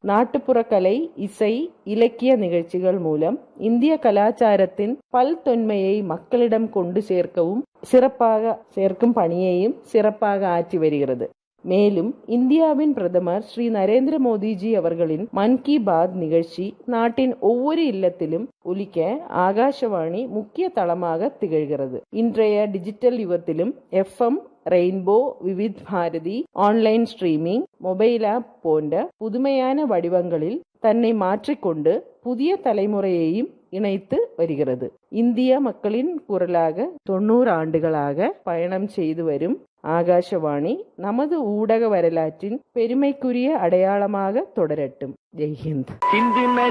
நாட்டுப்புற கலை இசை இலக்கிய நிகழ்ச்சிகள் மூலம் இந்திய கலாச்சாரத்தின் பல்தொன்மையை மக்களிடம் கொண்டு சேர்க்கவும் சிறப்பாக சேர்க்கும் பணியையும் சிறப்பாக ஆற்றி வருகிறது மேலும் இந்தியாவின் பிரதமர் ஸ்ரீ நரேந்திர மோடிஜி அவர்களின் மன் கி பாத் நிகழ்ச்சி நாட்டின் ஒவ்வொரு இல்லத்திலும் ஒலிக்க ஆகாஷவாணி முக்கிய தளமாக திகழ்கிறது இன்றைய டிஜிட்டல் யுகத்திலும் FM rainbow Vividh Bharati online streaming mobile app போன்ற புதுமையான வடிவங்களில் தன்னை மாற்றிக்கொண்டு புதிய தலைமுறையையும் இணைத்து வருகிறது இந்திய மக்களின் குரலாக தொண்ணூறு ஆண்டுகளாக பயணம் செய்து வரும் ஆகாஷவாணி நமது ஊடக வரலாற்றின் பெருமைக்குரிய அடையாளமாக தொடரட்டும் ஜெய்ஹிந்த் சிந்தின